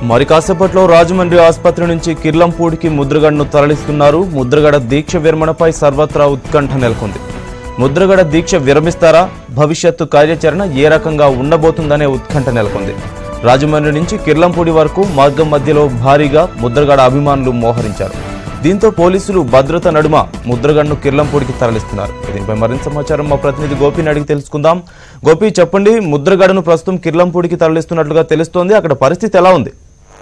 మరి కాసేపట్లో రాజమండ్రి ఆసుపత్రి నుంచి కిర్లంపూడికి ముద్రగడను తరలిస్తున్నారు ముద్రగడ దీక్ష విరమణపై సర్వత్రా ఉత్కంఠ నెలకొంది ముద్రగడ దీక్ష విరమిస్తారా భవిష్యత్తు కార్యాచరణ ఏ రకంగా ఉండబోతుందనే ఉత్కంఠ నెలకొంది రాజమండ్రి నుంచి కిర్లంపూడి వరకు మార్గం మధ్యలో భారీగా ముద్రగడ అభిమానులు మోహరించారు దీంతో పోలీసులు భద్రత నడుమ ముద్రగడను కిర్లంపూడికి తరలిస్తున్నారు దీనిపై మరింత సమాచారం మా ప్రతినిధి గోపిని అడిగి తెలుసుకుందాం గోపి చెప్పండి ముద్రగడను ప్రస్తుతం కిర్లంపూడికి తరలిస్తున్నట్లుగా తెలుస్తోంది అక్కడ పరిస్థితి ఎలా ఉంది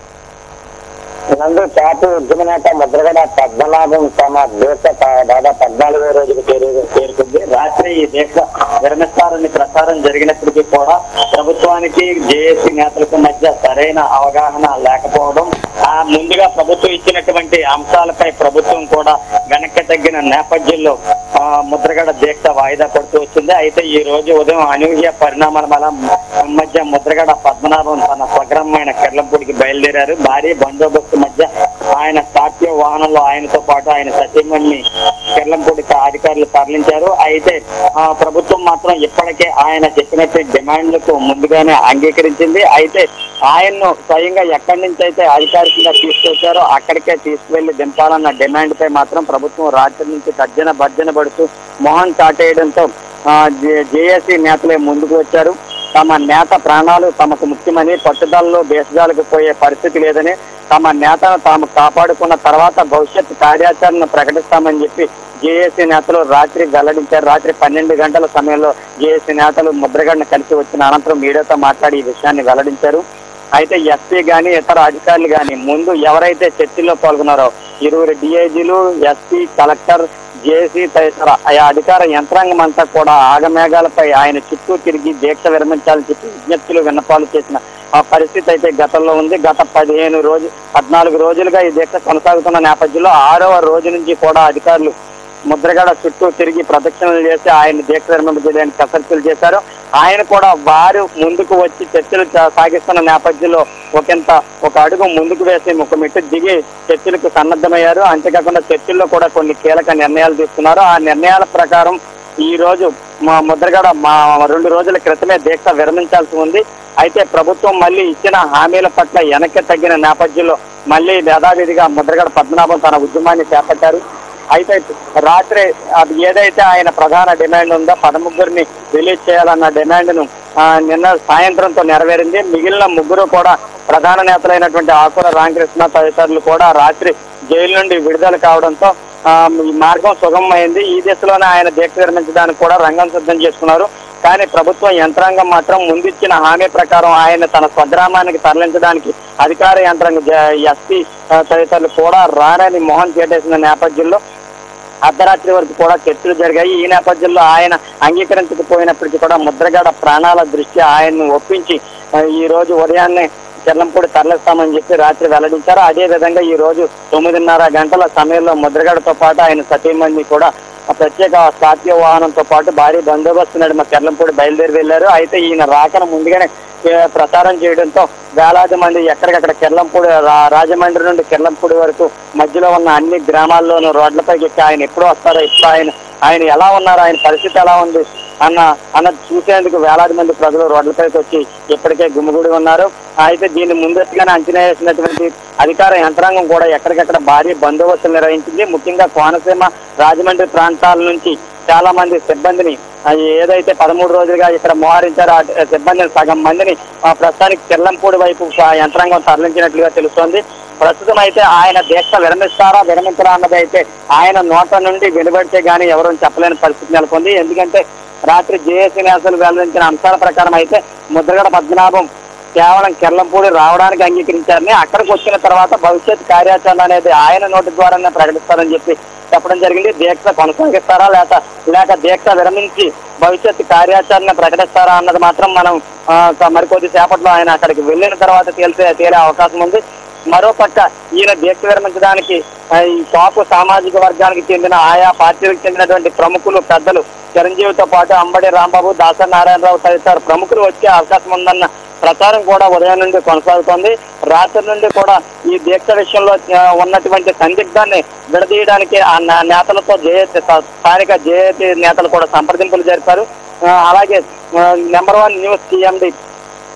నందు చాటు ఉద్యమ నేత ముద్రగడ పద్మనాభం తమ దేశ ప- దాదాపు పద్నాలుగో రోజుకు చేరు- చేరుకుంది రాత్రి ఈ దేశ విరమిస్తారని ప్రచారం జరిగినప్పటికీ కూడా ప్రభుత్వానికి జేఏసీ నేతలకు మధ్య సరైన అవగాహన లేకపోవడం ఆ ముందుగా ప్రభుత్వం ఇచ్చినటువంటి అంశాలపై ప్రభుత్వం కూడా వెనక్కి తగ్గిన నేపథ్యంలో ఆ, ముద్రగడ దీక్ష వాయిదా పడుతూ వచ్చింది అయితే ఈ రోజు ఉదయం అనూహ్య పరిణామాల వల్ల మధ్య ముద్రగడ పద్మనాభం తన స్వగ్రామమైన కెర్లంపూడికి బయలుదేరారు భారీ బందోబస్తు మధ్య ఆయన సాధ్య వాహనంలో ఆయనతో పాటు ఆయన సతీమణిని కెర్లంపూడికి అధికారులు తరలించారు అయితే ఆ, ప్రభుత్వం మాత్రం ఇప్పటికే ఆయన చెప్పినట్టు డిమాండ్లకు ముందుగానే అంగీకరించింది అయితే ఆయన్ను స్వయంగా ఎక్కడి నుంచి అయితే అధికారికంగా తీసుకొచ్చారో అక్కడికే తీసుకువెళ్లి దింపాలన్న డిమాండ్ పై మాత్రం ప్రభుత్వం రాత్రి నుంచి తర్జన భర్జన పడుతూ మొహం చాటేయడంతో జేఏసీ నేతలే ముందుకు వచ్చారు తమ నేత ప్రాణాలు తమకు ముఖ్యమని పట్టుదలలో దేశజాలకు పోయే పరిస్థితి లేదని తమ నేతను తాము కాపాడుకున్న తర్వాత భవిష్యత్ కార్యాచరణ ప్రకటిస్తామని చెప్పి జేఏసీ నేతలు రాత్రి వెల్లడించారు రాత్రి పన్నెండు గంటల సమయంలో జేఏసీ నేతలు ముద్రగడను కలిసి వచ్చిన అనంతరం మీడియాతో మాట్లాడి ఈ విషయాన్ని వెల్లడించారు అయితే ఎస్పీ గాని ఇతర అధికారులు గాని ముందు ఎవరైతే చర్చల్లో పాల్గొన్నారో ఇరువురు డిఐజీలు ఎస్పీ కలెక్టర్ జేసీ తదితర ఆయా అధికార యంత్రాంగం అంతా కూడా ఆగమేఘాలపై ఆయన చుట్టూ తిరిగి దీక్ష విరమించాలని చెప్పి విజ్ఞప్తులు విన్నపాలు చేసిన ఆ పరిస్థితి అయితే గతంలో ఉంది గత పదిహేను రోజు పద్నాలుగు రోజులుగా ఈ దీక్ష కొనసాగుతున్న నేపథ్యంలో ఆరవ రోజు నుంచి కూడా అధికారులు ముద్రగడ చుట్టూ తిరిగి ప్రదక్షిణలు చేసి ఆయన దీక్ష విరమింపజేయడానికి కసరత్తులు చేశారు ఆయన కూడా వారు ముందుకు వచ్చి చర్చలు చా- సాగిస్తున్న నేపథ్యంలో ఒకంత ఒక అడుగు ముందుకు వేసి ఒక మెట్టు దిగి చర్చలకు సన్నద్ధమయ్యారు అంతేకాకుండా చర్చల్లో కూడా కొన్ని కీలక నిర్ణయాలు తీసుకున్నారు ఆ నిర్ణయాల ప్రకారం ఈ రోజు మా ముద్రగడ మా రెండు రోజుల క్రితమే దీక్ష విరమించాల్సి ఉంది అయితే ప్రభుత్వం మళ్ళీ ఇచ్చిన హామీల పట్ల వెనక్కి తగ్గిన నేపథ్యంలో మళ్ళీ యథావిధిగా ముద్రగడ పద్మనాభం తన ఉద్యమాన్ని చేపట్టారు అయితే రాత్రి అది ఏదైతే ఆయన ప్రధాన డిమాండ్ ఉందో పదముగ్గురిని రిలీజ్ చేయాలన్న డిమాండ్ను ఆ, నిన్న సాయంత్రంతో నెరవేరింది మిగిలిన ముగ్గురు కూడా ప్రధాన నేతలైనటువంటి ఆకుల రామకృష్ణ తదితరులు కూడా రాత్రి జైలు నుండి విడుదల కావడంతో ఆ, ఈ మార్గం సుగమమైంది ఈ దిశలోనే ఆయన దీక్ష విరమించడానికి కూడా రంగం సిద్ధం చేసుకున్నారు కానీ ప్రభుత్వ యంత్రాంగం మాత్రం ముందిచ్చిన హామీ ప్రకారం ఆయన తన స్వగ్రామానికి తరలించడానికి అధికార యంత్రాంగం ఎస్పీ తదితరులు కూడా రారని మోహన్ చేటేసిన నేపథ్యంలో అర్ధరాత్రి వరకు కూడా చర్చలు జరిగాయి ఈ నేపథ్యంలో ఆయన అంగీకరించకపోయినప్పటికీ కూడా ముద్రగడ ప్రాణాల దృష్ట్యా ఆయన్ను ఒప్పించి ఆ, ఈ రోజు ఉదయాన్నే చెల్లంపూడి తరలిస్తామని చెప్పి రాత్రి వెల్లడించారు అదే విధంగా ఈ రోజు తొమ్మిదిన్నర గంటల సమయంలో ముద్రగడతో పాటు ఆయన సతీమణి కూడా ఆ ప్రత్యేక స్వాత్య వాహనంతో పాటు భారీ బందోబస్తు నడుమ కెర్లంపూడి బయలుదేరి వెళ్లారు అయితే ఈయన రాకను ముందుగానే ఏ, ప్రచారం చేయడంతో వేలాది మంది ఎక్కడికక్కడ కెర్లంపూడి రా- రాజమండ్రి నుండి కెర్లంపూడి వరకు మధ్యలో ఉన్న అన్ని గ్రామాల్లోనూ రోడ్లపైకి ఎక్కి ఆయన ఎప్పుడు వస్తారో ఇప్పుడు ఆయన ఆయన ఎలా ఉన్నారు ఆయన పరిస్థితి ఎలా ఉంది అన్న అన్నది చూసేందుకు వేలాది మంది ప్రజలు రోడ్లపైకి వచ్చి ఇప్పటికే గుమిగూడి ఉన్నారు అయితే దీన్ని ముందస్తుగానే అంచనా వేసినటువంటి అధికార యంత్రాంగం కూడా ఎక్కడికక్కడ భారీ బందోబస్తులు నిర్వహించింది ముఖ్యంగా కోనసీమ రాజమండ్రి ప్రాంతాల నుంచి చాలా మంది సిబ్బందిని ఆ, ఏదైతే పదమూడు రోజులుగా ఇక్కడ మోహరించారో ఆ సిబ్బందిని సగం మందిని ఆ, ప్రస్తుతానికి కిర్లంపూడి వైపు ఆ యంత్రాంగం తరలించినట్లుగా తెలుస్తోంది ప్రస్తుతం అయితే ఆయన దీక్ష విరమిస్తారా విరమించరా అన్నది అయితే ఆయన నోట నుండి వెలువడితే గానీ ఎవరూ చెప్పలేని పరిస్థితి నెలకొంది ఎందుకంటే రాత్రి జేఏసీ నేతలు వెల్లడించిన అంశాల ప్రకారం అయితే ముద్రగడ పద్మనాభం కేవలం కెర్లంపూడి రావడానికి అంగీకరించారని అక్కడికి వచ్చిన తర్వాత భవిష్యత్ కార్యాచరణ అనేది ఆయన నోటి ద్వారానే ప్రకటిస్తారని చెప్పి చెప్పడం జరిగింది దీక్ష కొనసాగిస్తారా లేక లేక దీక్ష విరమించి భవిష్యత్ కార్యాచరణ ప్రకటిస్తారా అన్నది మాత్రం మనం ఆ, మరికొద్ది సేపట్లో ఆయన అక్కడికి వెళ్ళిన తర్వాత తేల్చే తేలే అవకాశం ఉంది మరోపక్క ఈయన దీక్ష విరమించడానికి ఆ, ఈ కాపు సామాజిక వర్గానికి చెందిన ఆయా పార్టీలకు చెందినటువంటి ప్రముఖులు పెద్దలు చిరంజీవితో పాటు అంబడి రాంబాబు దాసరి నారాయణరావు తదితర ప్రముఖులు వచ్చే అవకాశం ఉందన్న ప్రచారం కూడా ఉదయం నుండి కొనసాగుతోంది రాత్రి నుండి కూడా ఈ దీక్ష విషయంలో ఆ, ఉన్నటువంటి సందిగ్ధాన్ని విడదీయడానికి ఆ నే- నేతలతో జేఏసీ స్థానిక జేఏసీ నేతలు కూడా సంప్రదింపులు జరిపారు ఆ, అలాగే number one news TMD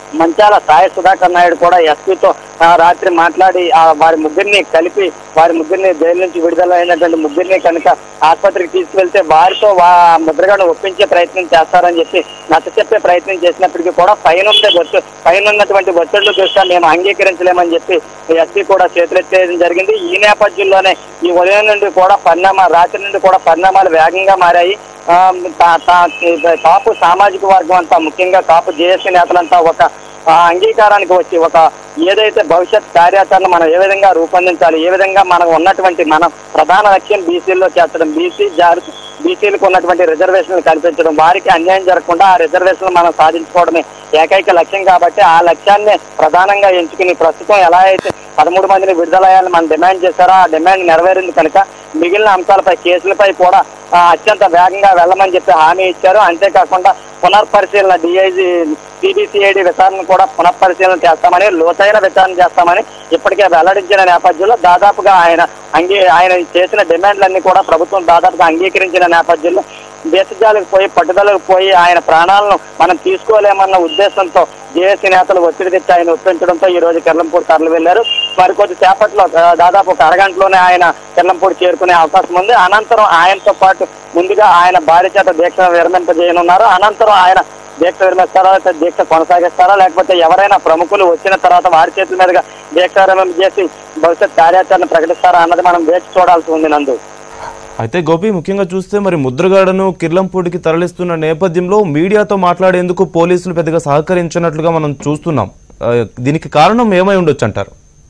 Manchala Sai Sudhakar Naidu కూడా ఎస్పీతో రాత్రి మాట్లాడి ఆ వారి ముగ్గురిని కలిపి వారి ముగ్గురిని జైలు నుంచి విడుదల అయినటువంటి ముగ్గురిని కనుక ఆసుపత్రికి తీసుకువెళ్తే వారితో వా ముద్రగడను ఒప్పించే ప్రయత్నం చేస్తారని చెప్పి నచ్చ చెప్పే ప్రయత్నం చేసినప్పటికీ కూడా పైన ఉండే ఒత్తి పైన ఉన్నటువంటి ఒత్తిళ్లు దృష్ట్యా మేము అంగీకరించలేమని చెప్పి ఎస్పీ కూడా చేతులెత్తేయడం జరిగింది ఈ నేపథ్యంలోనే ఈ ఉదయం నుండి కూడా పరిణామా రాత్రి నుండి కూడా పరిణామాలు వేగంగా మారాయి ఆ, తా- తా- కాపు సామాజిక వర్గం అంతా ముఖ్యంగా కాపు జేఏసీ నేతలంతా ఒక ఆ, అంగీకారానికి వచ్చి ఒక ఏదైతే భవిష్యత్ కార్యాచరణ మనం ఏ విధంగా రూపొందించాలి ఏ విధంగా మనకు ఉన్నటువంటి మన ప్రధాన లక్ష్యం బీసీల్లో చేర్చడం బీసీ జారి బీసీలకు ఉన్నటువంటి రిజర్వేషన్లు కల్పించడం వారికి అన్యాయం జరగకుండా ఆ రిజర్వేషన్ మనం సాధించుకోవడమే ఏకైక లక్ష్యం కాబట్టి ఆ లక్ష్యాన్ని ప్రధానంగా ఎంచుకుని ప్రస్తుతం ఎలా అయితే పదమూడు మందిని విడుదలయ్యాలని మనం డిమాండ్ చేశారో ఆ డిమాండ్ నెరవేరింది కనుక మిగిలిన అంశాలపై కేసులపై కూడా ఆ, అత్యంత వేగంగా వెళ్ళమని చెప్పి హామీ ఇచ్చారు అంతేకాకుండా పునర్పరిశీలన డిఐజీ సిబిసిఐడి విచారణ కూడా పునఃపరిశీలన చేస్తామని లోతైన విచారణ చేస్తామని ఇప్పటికే వెల్లడించిన నేపథ్యంలో దాదాపుగా ఆయన అంగీ ఆయన చేసిన డిమాండ్లన్నీ కూడా ప్రభుత్వం దాదాపుగా అంగీకరించిన నేపథ్యంలో దేశజాలకు పోయి పట్టుదలకు పోయి ఆయన ప్రాణాలను మనం తీసుకోలేమన్న ఉద్దేశంతో జేఏసీ నేతలు ఒత్తిడి తెచ్చి ఆయన ఒప్పించడంతో ఈ రోజు కిర్లంపూడి తరలి వెళ్లారు మరికొద్ది సేపట్లో ఆ, దాదాపు ఒక అరగంటలోనే ఆయన కిర్లంపూడి చేరుకునే అవకాశం ఉంది అనంతరం ఆయనతో పాటు ముందుగా ఆయన భార్య చేత దీక్ష విరమింపజేయనున్నారు అనంతరం ఆయన దీక్ష విరమిస్తారా లేకపోతే దీక్ష కొనసాగిస్తారా లేకపోతే ఎవరైనా ప్రముఖులు వచ్చిన తర్వాత వారి చేతుల మీదుగా దీక్ష విరమింపజేసి భవిష్యత్ కార్యాచరణ ప్రకటిస్తారా అన్నది మనం వేచి చూడాల్సి ఉంది నందు అయితే గోపి ముఖ్యంగా చూస్తే మరి ముద్రగడను కిర్లంపూడికి తరలిస్తున్న నేపథ్యంలో మీడియాతో మాట్లాడేందుకు పోలీసులు పెద్దగా సహకరించినట్లుగా మనం చూస్తున్నాం ఆ, దీనికి కారణం ఏమై ఉండొచ్చు అంటారు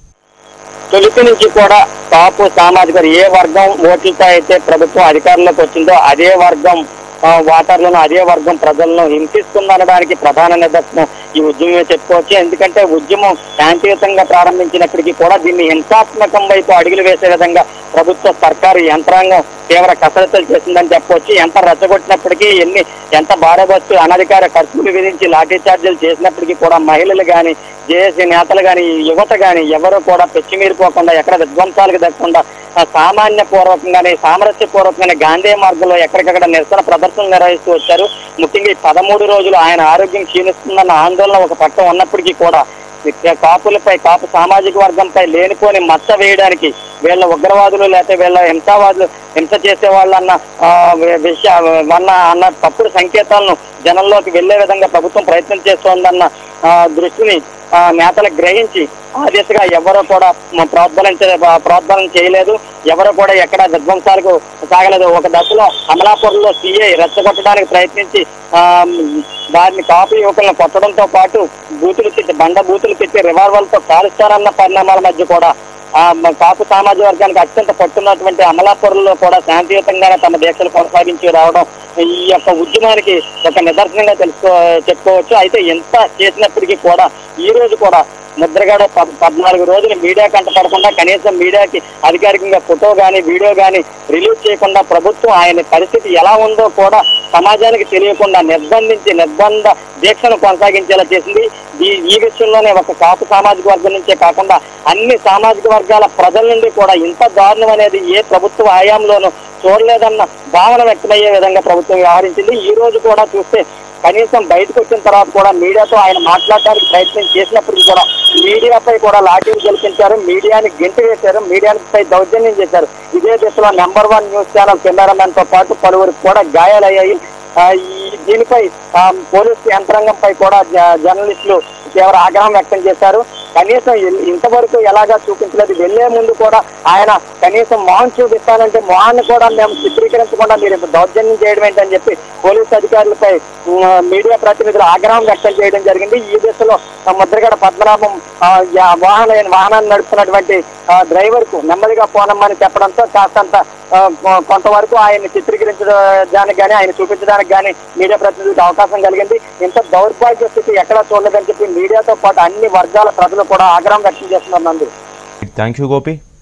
తొలిపి నుంచి కూడా కాపు సామాజిక ఏ వర్గం ఓట్లతో అయితే ప్రభుత్వం అధికారంలోకి వచ్చిందో అదే వర్గం ఆ, ఓటర్లను అదే వర్గం ప్రజలను హింసిస్తుందనడానికి ప్రధాన నిదర్శనం ఈ ఉద్యమమే చెప్పుకోవచ్చు ఎందుకంటే ఉద్యమం శాంతియుతంగా ప్రారంభించినప్పటికీ కూడా దీన్ని హింసాత్మకం వైపు అడుగులు వేసే విధంగా ప్రభుత్వ సర్కారు యంత్రాంగం తీవ్ర కసరత్తులు చేసిందని చెప్పవచ్చు ఎంత రెచ్చగొట్టినప్పటికీ ఎన్ని ఎంత భారబస్తు అనధికార ఖర్చులు విధించి లాఠీ చార్జీలు చేసినప్పటికీ కూడా మహిళలు కానీ జేఏసీ నేతలు కానీ యువత కానీ ఎవరు కూడా పెచ్చిమీరిపోకుండా ఎక్కడ విధ్వంసాలకు దక్కకుండా ఆ, సామాన్య పూర్వకంగానే సామరస్య పూర్వకంగానే గాంధీ మార్గంలో ఎక్కడికక్కడ నిరసన ప్రదర్శనలు నిర్వహిస్తూ వచ్చారు ముఖ్యంగా ఈ పదమూడు రోజులు ఆయన ఆరోగ్యం క్షీణిస్తుందన్న ఆందోళన ఒక పక్క ఉన్నప్పటికీ కూడా కాపులపై కాపు సామాజిక వర్గంపై లేనిపోని మచ్చ వేయడానికి వీళ్ళ ఉగ్రవాదులు లేకపోతే వీళ్ళ హింసావాదులు హింస చేసే వాళ్ళన్న ఆ, వి- విషయ వన్న అన్న తప్పుడు సంకేతాలను జనంలోకి వెళ్లే విధంగా ప్రభుత్వం ప్రయత్నం చేస్తోందన్న ఆ, దృష్టిని ఆ, నేతలు గ్రహించి ఆ దిశగా ఎవరో కూడా మ- ప్రోద్బలించ ప్రోద్బలం చేయలేదు ఎవరు కూడా ఎక్కడ విధ్వంసాలకు సాగలేదు ఒక దశలో అమలాపురంలో సీఐ రెచ్చగొట్టడానికి ప్రయత్నించి ఆ, వారిని కాపీ యువకులను కొట్టడంతో పాటు బూతులు తిట్టి బండ బూతులు తిట్టి రివాల్వర్లతో కాలుస్తారన్న పరిణామాల మధ్య కూడా ఆ మ- కాపు సామాజిక వర్గానికి అత్యంత పట్టున్నటువంటి అమలాపురంలో కూడా శాంతియుతంగానే తమ దీక్షలు కొనసాగించి రావడం ఈ యొక్క ఉద్యమానికి ఒక నిదర్శనంగా తెలుసుకో చెప్పుకోవచ్చు అయితే ఎంత చేసినప్పటికీ కూడా ఈ రోజు కూడా ముద్రగడ పద్- పద్నాలుగు రోజులు మీడియా కంటపడకుండా కనీసం మీడియాకి అధికారికంగా ఫోటో కానీ వీడియో కానీ రిలీజ్ చేయకుండా ప్రభుత్వం ఆయన పరిస్థితి ఎలా ఉందో కూడా సమాజానికి తెలియకుండా నిర్బంధించి నిర్బంధ దీక్షను కొనసాగించేలా చేసింది ఈ ఈ విషయంలోనే ఒక కాపు సామాజిక వర్గం నుంచే కాకుండా అన్ని సామాజిక వర్గాల ప్రజల నుండి కూడా ఇంత దారుణం అనేది ఏ ప్రభుత్వ హయాంలోనూ చూడలేదన్న భావన వ్యక్తమయ్యే విధంగా ప్రభుత్వం వ్యవహరించింది ఈ రోజు కూడా చూస్తే కనీసం బయటకు వచ్చిన తర్వాత కూడా మీడియాతో ఆయన మాట్లాడడానికి ప్రయత్నం చేసినప్పటికీ కూడా మీడియాపై కూడా లాఠీలు గెలిపించారు మీడియాని గెంటి వేశారు మీడియాపై దౌర్జన్యం చేశారు ఇదే దిశలో number one news channel cameraman తో పాటు పలువురికి కూడా గాయాలయ్యాయి ఆ, ఈ దీనిపై ఆ, పోలీసు యంత్రాంగంపై కూడా జ- జర్నలిస్టులు తీవ్ర ఆగ్రహం వ్యక్తం చేశారు కనీసం ఇ- ఇంతవరకు ఎలాగా చూపించలేదు వెళ్లే ముందు కూడా ఆయన కనీసం మొహం చూపిస్తానంటే మొహాన్ని కూడా మేము చిత్రీకరించకుండా మీరు ఇంత దౌర్జన్యం చేయడం ఏంటని చెప్పి పోలీసు అధికారులపై ఉమ్, మీడియా ప్రతినిధులు ఆగ్రహం వ్యక్తం చేయడం జరిగింది ఈ దిశలో ఆ, ముద్రగడ పద్మనాభం ఆ, యా- వాహన వాహనాన్ని నడుపుతున్నటువంటి ఆ, డ్రైవర్ కు నెమ్మదిగా పోనమ్మని చెప్పడంతో కాస్తంత ఆ, కొ- కొంతవరకు ఆయన్ని చిత్రీకరించడానికి కానీ ఆయన చూపించడానికి కానీ మీడియా ప్రతినిధులకు అవకాశం కలిగింది ఇంత దౌర్భాగ్య స్థితి ఎక్కడా చూడలేదని చెప్పి మీడియాతో పాటు అన్ని వర్గాల ప్రజలు కూడా ఆగ్రహం వ్యక్తం చేస్తున్నారు నందు థ్యాంక్ యూ గోపి